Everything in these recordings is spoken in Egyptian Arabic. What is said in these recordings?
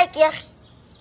لايك يا اخي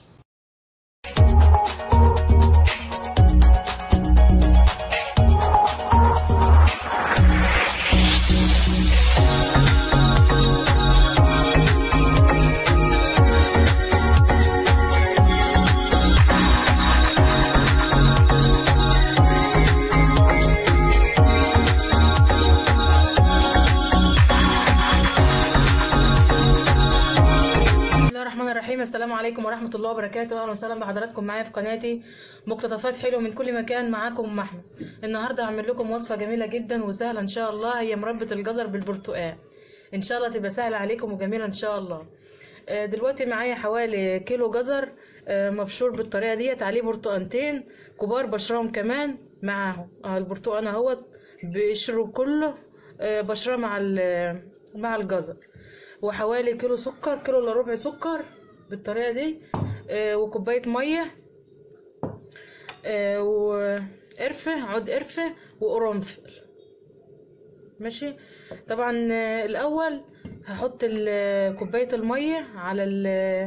بسم الله الرحمن الرحيم السلام عليكم ورحمة الله وبركاته أهلا وسهلا بحضراتكم معايا في قناتي مقتطفات حلوة من كل مكان معاكم أم أحمد النهاردة هعمل لكم وصفة جميلة جدا وسهلة إن شاء الله هي مربة الجزر بالبرتقال إن شاء الله تبقى سهلة عليكم وجميلة إن شاء الله آه، دلوقتي معايا حوالي كيلو جزر آه، مبشور بالطريقة ديت عليه برتقانتين كبار بشرهم كمان معاهم اه البرتقان اهوت بقشره كله آه، بشره مع ال- مع الجزر وحوالي كيلو سكر كيلو الا ربع سكر بالطريقه دي آه، وكوبايه ميه آه، وقرفه عود قرفه وقرنفل ماشي طبعا آه، الاول هحط ال- كوبايه الميه على ال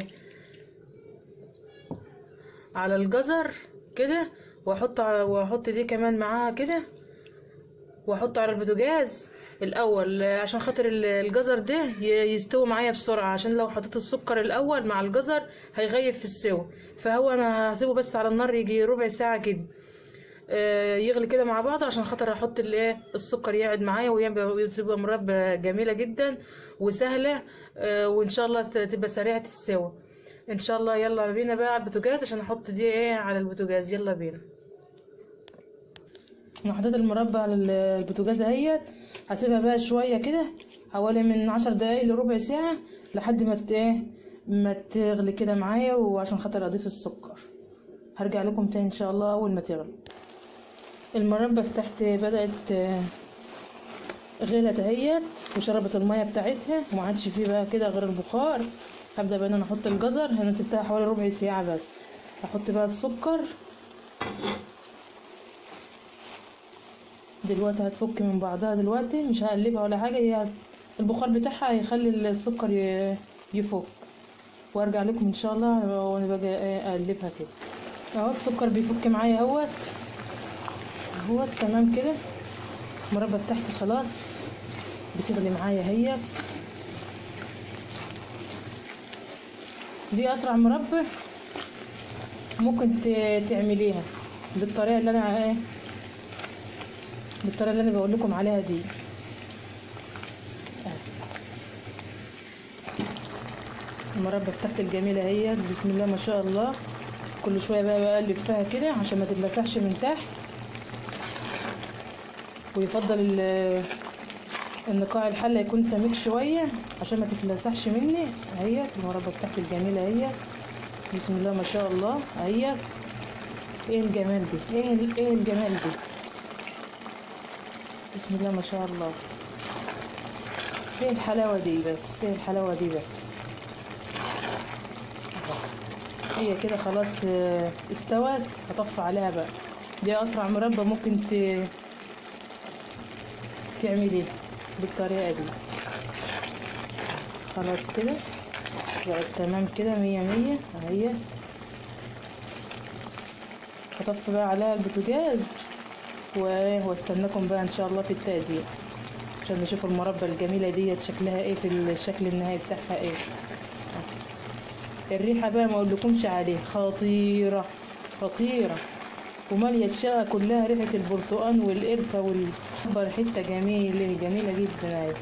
على الجزر كده واحط ع- واحط دي كمان معاها كده واحطه على البوتاجاز الاول آه، عشان خاطر ال- الجزر ده ي- يستوي معايا بسرعه عشان لو حطيت السكر الاول مع الجزر هيغيب في السوا فهو انا هسيبه بس على النار يجي ربع ساعه كده آه، يغلي كده مع بعض عشان خاطر احط الايه السكر يقعد معايا ويبقى تبقى مربى جميله جدا وسهله آه، وان شاء الله ت- تبقى سريعه السوا ان شاء الله يلا بينا بقى على البوتاجاز عشان احط دي ايه على البوتاجاز يلا بينا انا حطيت المربى على ال- البوتاجاز اهيت هسيبها بقى شويه كده حوالي من عشر دقايق لربع ساعه لحد ما ت- ايه ما تغلي كده معايا وعشان خاطر اضيف السكر هرجع لكم تاني ان شاء الله اول ما تغلي المربى بتاعتي بدات آه، غلت اهيت وشربت الميه بتاعتها وما عادش فيه بقى كده غير البخار هبدا بقى ان انا احط الجزر انا سبتها حوالي ربع ساعه بس هحط بقى السكر دلوقتي هتفك من بعضها دلوقتي مش هقلبها ولا حاجه هي البخار بتاعها هيخلي السكر ي- يفك وارجع لكم ان شاء الله وانا باجي اقلبها كده اهو السكر بيفك معايا اهوت اهوت تمام كده المربى بتاعتي خلاص بتغلي معايا هي دي اسرع مربى ممكن ت- تعمليها بالطريقه اللي انا ايه بالطريقه اللي انا بقول لكم عليها دي المربى بتاعتي الجميله اهي بسم الله ما شاء الله كل شويه بقى بقلب فيها كده عشان ما تتلسعش من تحت ويفضل ال- النقاع الحله يكون سميك شويه عشان ما تتلسعش مني اهي المربى بتاعتي الجميله اهي بسم الله ما شاء الله اهي ايه الجمال دي ايه ال- ايه الجمال دي بسم الله ما شاء الله ايه الحلاوة دي بس ايه الحلاوة دي بس هي كده خلاص آه، استوت هطفي عليها بقى دي اسرع مربى ممكن ت... تعمليها بالطريقة دي خلاص كده بقت تمام كده مية مية اهي هطفي بقى عليها البوتاجاز و- واستناكم بقى ان شاء الله في التقديم عشان نشوف المربى الجميله ديت شكلها ايه في الشكل النهائي بتاعها ايه الريحه بقى ما اقولكمش عليه خطيره خطيره وماليه الشقه كلها ريحه البرتقال والقرفه والبر حته جميله جميله جدا اهي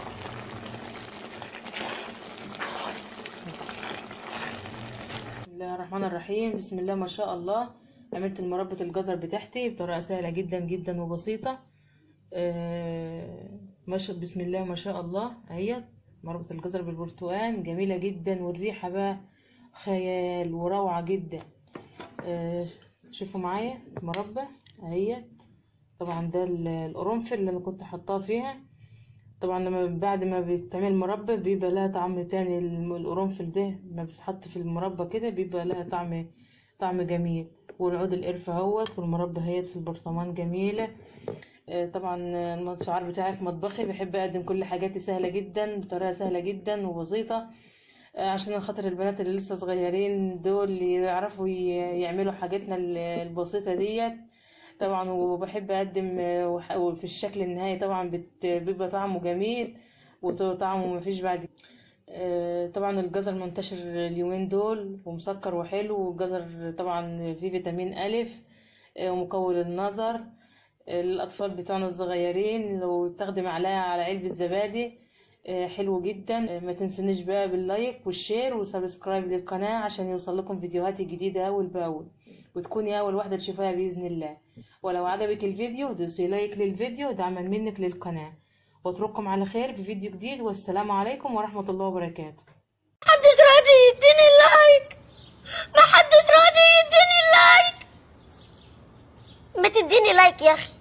بسم الله الرحمن الرحيم بسم الله ما شاء الله عملت المربى الجزر بتاعتي بطريقه سهله جدا جدا وبسيطه آه، ما شاء بسم الله ما شاء الله اهي مربى الجزر بالبرتقال جميله جدا والريحه بقى خيال وروعه جدا آه، شوفوا معايا المربى اهي طبعا ده ال- القرنفل اللي انا كنت حطاه فيها طبعا لما بعد ما بيتعمل مربى بيبقى لها طعم تاني الم- القرنفل ده ما بتتحط في المربى كده بيبقى لها طعم طعم جميل والعود القرفة اهوت والمربى هيت في البرطمان جميلة آه، طبعا الشعار بتاعي في مطبخي بحب اقدم كل حاجاتي سهلة جدا بطريقة سهلة جدا وبسيطة آه، عشان خاطر البنات اللي لسه صغيرين دول يعرفوا ي- يعملوا حاجتنا ال- البسيطة ديت طبعا وبحب اقدم آه، وح- وفي الشكل النهائي طبعا بت- بيبقى طعمه جميل وطعمه مفيش بعد آه، طبعا الجزر منتشر اليومين دول ومسكر وحلو والجزر طبعا فيه فيتامين ألف آه، ومقوي للنظر الأطفال بتوعنا الصغيرين لو تاخدي معلقة على علبة زبادي آه، حلو جدا آه، ما تنسونيش بقى باللايك والشير وسبسكرايب للقناة عشان يوصل لكم فيديوهاتي الجديدة أول بأول وتكوني أول واحدة تشوفها بإذن الله ولو عجبك الفيديو دوسي لايك للفيديو دعما منك للقناة واترككم على خير في فيديو جديد والسلام عليكم ورحمة الله وبركاته محدش راضي يديني لايك محدش راضي يديني لايك ما تديني لايك يا اخي